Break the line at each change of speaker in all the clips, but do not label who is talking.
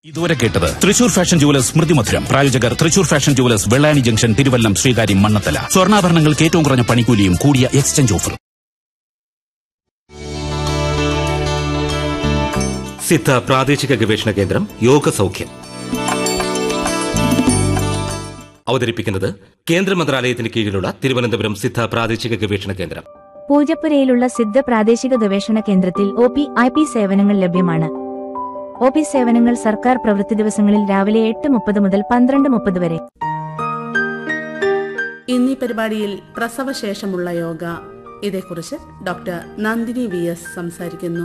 ഇതുവരെ കേട്ടത് Thrissur fashion jewellers Smrithi Madhuram പ്രായോജകർ Thrissur fashion jewellers Vellani junction Thiruvallam Sreekaryam Mannanthala സ്വർണ്ണാഭരണങ്ങൾക്ക് ഏറ്റവും കുറഞ്ഞ പണിക്കൂലിയും കൂടിയ എക്സ്ചേഞ്ച് ഓഫറും
സിദ്ധ പ്രാദേശിക ഗവേഷണ കേന്ദ്രം യോഗ സൗഖ്യം അവതരിപ്പിക്കുന്നത് കേന്ദ്ര മന്ത്രാലയത്തിന് കീഴിലുള്ള തിരുവനന്തപുരം സിദ്ധ പ്രാദേശിക ഗവേഷണ കേന്ദ്രം
പൂജപ്പുരയിലുള്ള സിദ്ധ പ്രാദേശിക ഗവേഷണ കേന്ദ്രത്തിൽ ഒ പി ഐ പി സേവനങ്ങൾ ലഭ്യമാണ് ഒ പി സേവനങ്ങൾ സർക്കാർ പ്രവൃത്തി ദിവസങ്ങളിൽ രാവിലെ എട്ട് മുപ്പത് മുതൽ പന്ത്രണ്ട് മുപ്പത് വരെ
ഇന്നീ പരിപാടിയിൽ പ്രസവശേഷമുള്ള യോഗ ഇതേക്കുറിച്ച് ഡോക്ടർ നന്ദിനി വി എസ് സംസാരിക്കുന്നു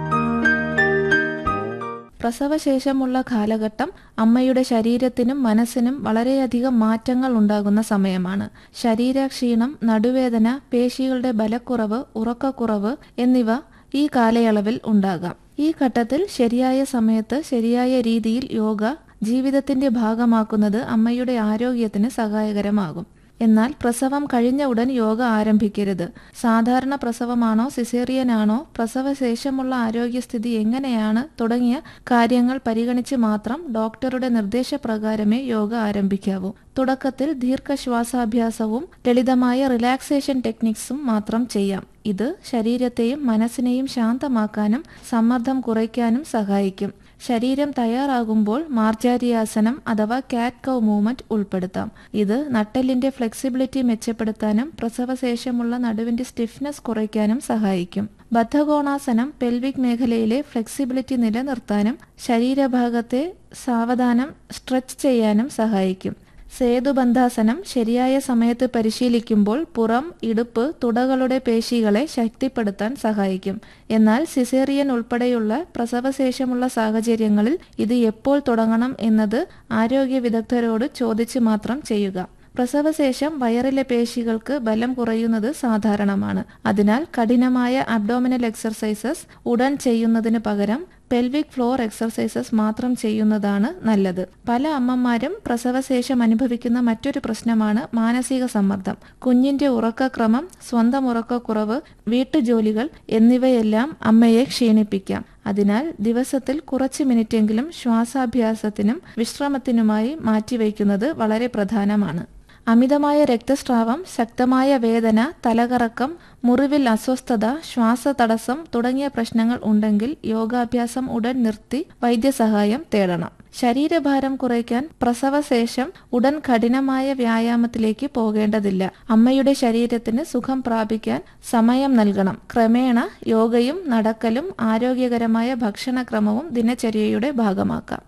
പ്രസവശേഷമുള്ള കാലഘട്ടം അമ്മയുടെ ശരീരത്തിനും മനസ്സിനും വളരെയധികം മാറ്റങ്ങൾ ഉണ്ടാകുന്ന സമയമാണ് ശരീരക്ഷീണം നടുവേദന പേശികളുടെ ബലക്കുറവ് ഉറക്കക്കുറവ് എന്നിവ ഈ കാലയളവിൽ ഉണ്ടാകാം ഈ ഘട്ടത്തിൽ ശരിയായ സമയത്ത് ശരിയായ രീതിയിൽ യോഗ ജീവിതത്തിന്റെ ഭാഗമാക്കുന്നത് അമ്മയുടെ ആരോഗ്യത്തിന് സഹായകരമാകും എന്നാൽ പ്രസവം കഴിഞ്ഞ ഉടൻ യോഗ ആരംഭിക്കരുത് സാധാരണ പ്രസവമാണോ സിസേറിയനാണോ പ്രസവശേഷമുള്ള ആരോഗ്യസ്ഥിതി എങ്ങനെയാണ് തുടങ്ങിയ കാര്യങ്ങൾ പരിഗണിച്ച് മാത്രം ഡോക്ടറുടെ നിർദ്ദേശപ്രകാരമേ യോഗ ആരംഭിക്കാവൂ തുടക്കത്തിൽ ദീർഘശ്വാസാഭ്യാസവും ലളിതമായ റിലാക്സേഷൻ ടെക്നിക്സും മാത്രം ചെയ്യാം ഇത് ശരീരത്തെയും മനസ്സിനെയും ശാന്തമാക്കാനും സമ്മർദ്ദം കുറയ്ക്കാനും സഹായിക്കും ശരീരം തയ്യാറാകുമ്പോൾ മാർജാരിയാസനം അഥവാ കാറ്റ് കൗ മൂവ്മെന്റ് ഉൾപ്പെടുത്താം ഇത് നട്ടെല്ലിന്റെ ഫ്ലെക്സിബിലിറ്റി മെച്ചപ്പെടുത്താനും പ്രസവശേഷമുള്ള നടുവിന്റെ സ്റ്റിഫ്നെസ് കുറയ്ക്കാനും സഹായിക്കും ബദ്ധകോണാസനം പെൽവിക് മേഖലയിലെ ഫ്ലെക്സിബിലിറ്റി നിലനിർത്താനും ശരീരഭാഗത്തെ സാവധാനം സ്ട്രെച്ച് ചെയ്യാനും സഹായിക്കും സേതുബന്ധാസനം ശരിയായ സമയത്ത് പരിശീലിക്കുമ്പോൾ പുറം ഇടുപ്പ് തുടകളുടെ പേശികളെ ശക്തിപ്പെടുത്താൻ സഹായിക്കും എന്നാൽ സിസേറിയൻ ഉൾപ്പെടെയുള്ള പ്രസവശേഷമുള്ള സാഹചര്യങ്ങളിൽ ഇത് എപ്പോൾ തുടങ്ങണം എന്നത് ആരോഗ്യ വിദഗ്ധരോട് ചോദിച്ച് മാത്രം ചെയ്യുക പ്രസവശേഷം വയറിലെ പേശികൾക്ക് ബലം കുറയുന്നത് സാധാരണമാണ് അതിനാൽ കഠിനമായ അബ്ഡോമിനൽ എക്സർസൈസസ് ഉടൻ ചെയ്യുന്നതിന് പകരം പെൽവിക് ഫ്ലോർ എക്സർസൈസസ് മാത്രം ചെയ്യുന്നതാണ് നല്ലത് പല അമ്മമാരും പ്രസവശേഷം അനുഭവിക്കുന്ന മറ്റൊരു പ്രശ്നമാണ് മാനസിക സമ്മർദ്ദം കുഞ്ഞിന്റെ ഉറക്കക്രമം സ്വന്തം ഉറക്കക്കുറവ് വീട്ടുജോലികൾ എന്നിവയെല്ലാം അമ്മയെ ക്ഷീണിപ്പിക്കാം അതിനാൽ ദിവസത്തിൽ കുറച്ച് മിനിറ്റെങ്കിലും ശ്വാസാഭ്യാസത്തിനും വിശ്രമത്തിനുമായി മാറ്റിവെക്കുന്നത് വളരെ പ്രധാനമാണ് അമിതമായ രക്തസ്രാവം ശക്തമായ വേദന തലകറക്കം മുറിവിൽ അസ്വസ്ഥത ശ്വാസതടസ്സം തുടങ്ങിയ പ്രശ്നങ്ങൾ ഉണ്ടെങ്കിൽ യോഗാഭ്യാസം ഉടൻ നിർത്തി വൈദ്യസഹായം തേടണം ശരീരഭാരം കുറയ്ക്കാൻ പ്രസവശേഷം ഉടൻ കഠിനമായ വ്യായാമത്തിലേക്ക് പോകേണ്ടതില്ല അമ്മയുടെ ശരീരത്തിന് സുഖം പ്രാപിക്കാൻ സമയം നൽകണം ക്രമേണ യോഗയും നടക്കലും ആരോഗ്യകരമായ ഭക്ഷണക്രമവും ദിനചര്യയുടെ ഭാഗമാക്കാം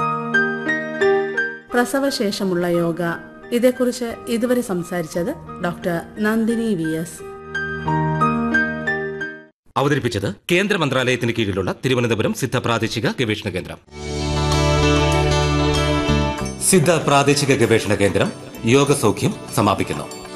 പ്രസവശേഷമുള്ള യോഗ ഇതേക്കുറിച്ച് ഇതുവരെ സംസാരിച്ചത് ഡോക്ടർ നന്ദിനി വി എസ്
അവതരിപ്പിച്ചത് കേന്ദ്ര മന്ത്രാലയത്തിന് കീഴിലുള്ള തിരുവനന്തപുരം സിദ്ധ പ്രാദേശിക ഗവേഷണ കേന്ദ്രം സിദ്ധ പ്രാദേശിക ഗവേഷണ കേന്ദ്രം യോഗ സൗഖ്യം സമാപിക്കുന്നു